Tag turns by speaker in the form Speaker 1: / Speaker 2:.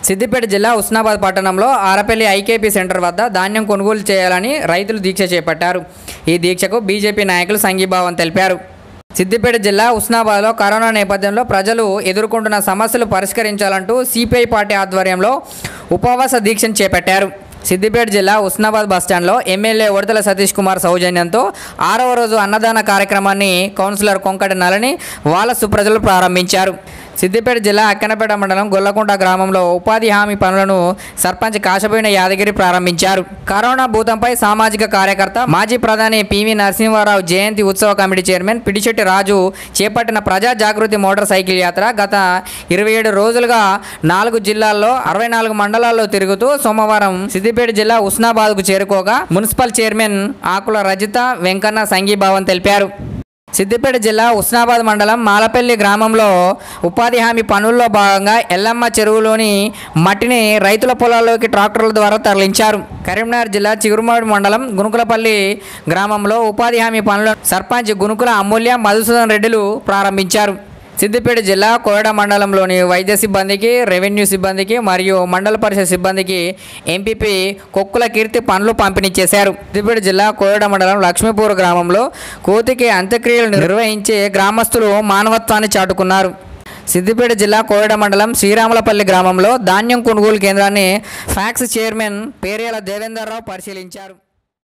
Speaker 1: సిద్దిపేట జిల్లా ఉస్నాబాద్ పట్టణంలో Arapalli IKP centre వద్ద ధాన్యం కొనుగోలు చేయాలని రైతులు దీక్ష చేపట్టారు ఈ దీక్షకు బీజేపీ నాయకులు సంఘీభావం తెలిపారు సిద్దిపేట జిల్లా ఉస్నాబాద్లో కరోనా నేపథ్యంలో ప్రజలు ఎదుర్కొంటున్న సమస్యలు పరిష్కరించాలంటూ సిపిఐ పార్టీ ఆధ్వర్యంలో ఉపవాస దీక్షను చేపట్టారు సిద్దిపేట జిల్లా ఉస్నాబాద్ బస్టాండ్లో ఎమ్మెల్యే ఉడతల సతీష్ కుమార్ సౌజన్యంతో ఆరవ రోజు అన్నదాన కార్యక్రమాన్ని కౌన్సిలర్ కొంకటి నలని వాళ్ళ సుప్రజలు ప్రారంభించారు సిద్దిపేట జిల్లా అక్కనపేట మండలం గొల్లకుంట గ్రామంలో ఉపాధి హామీ పనులను సర్పంచ్ కాశపోయిన యాదగిరి ప్రారంభించారు కరోనా భూతంపై సామాజిక కార్యకర్త మాజీ ప్రధాని పివి నరసింహారావు జయంతి ఉత్సవ కమిటీ చైర్మన్ పిడిశెట్టి రాజు చేపట్టిన ప్రజా జాగృతి మోటార్ సైకిల్ యాత్ర గత ఇరవై ఏడు రోజులుగా నాలుగు జిల్లాల్లో అరవై నాలుగు మండలాల్లో తిరుగుతూ సోమవారం సిద్దిపేట జిల్లా ఉస్నాబాద్కు చేరుకోగా మున్సిపల్ చైర్మన్ ఆకుల రజిత వెంకన్న సంఘీభావం తెలిపారు సిద్దిపేట జిల్లా ఉస్నాబాద్ మండలం మాలపల్లి గ్రామంలో ఉపాధి హామీ పనుల్లో భాగంగా ఎల్లమ్మ చెరువులోని మట్టిని రైతుల పొలాల్లోకి ట్రాక్టర్ల ద్వారా తరలించారు కరీంనగర్ జిల్లా చిగురుమాడి మండలం గునుకులపల్లి గ్రామంలో ఉపాధి హామీ పనులను సర్పంచ్ గునుకుల అమూల్య మధుసూదన్ రెడ్డిలు ప్రారంభించారు సిద్దిపేట జిల్లా కోయడ మండలంలోని వైద్య సిబ్బందికి రెవెన్యూ సిబ్బందికి మరియు మండల పరిషత్ సిబ్బందికి ఎంపీపీ కొక్కుల కీర్తి పనులు పంపిణీ చేశారు సిద్దిపేట జిల్లా కోయడ మండలం లక్ష్మీపూర్ గ్రామంలో కోతికి అంత్యక్రియలు నిర్వహించే గ్రామస్తులు మానవత్వాన్ని చాటుకున్నారు సిద్దిపేట జిల్లా కోయడ మండలం శ్రీరాములపల్లి గ్రామంలో ధాన్యం కొనుగోలు కేంద్రాన్ని ఫ్యాక్స్ చైర్మన్ పేరేల దేవేందర్రావు పరిశీలించారు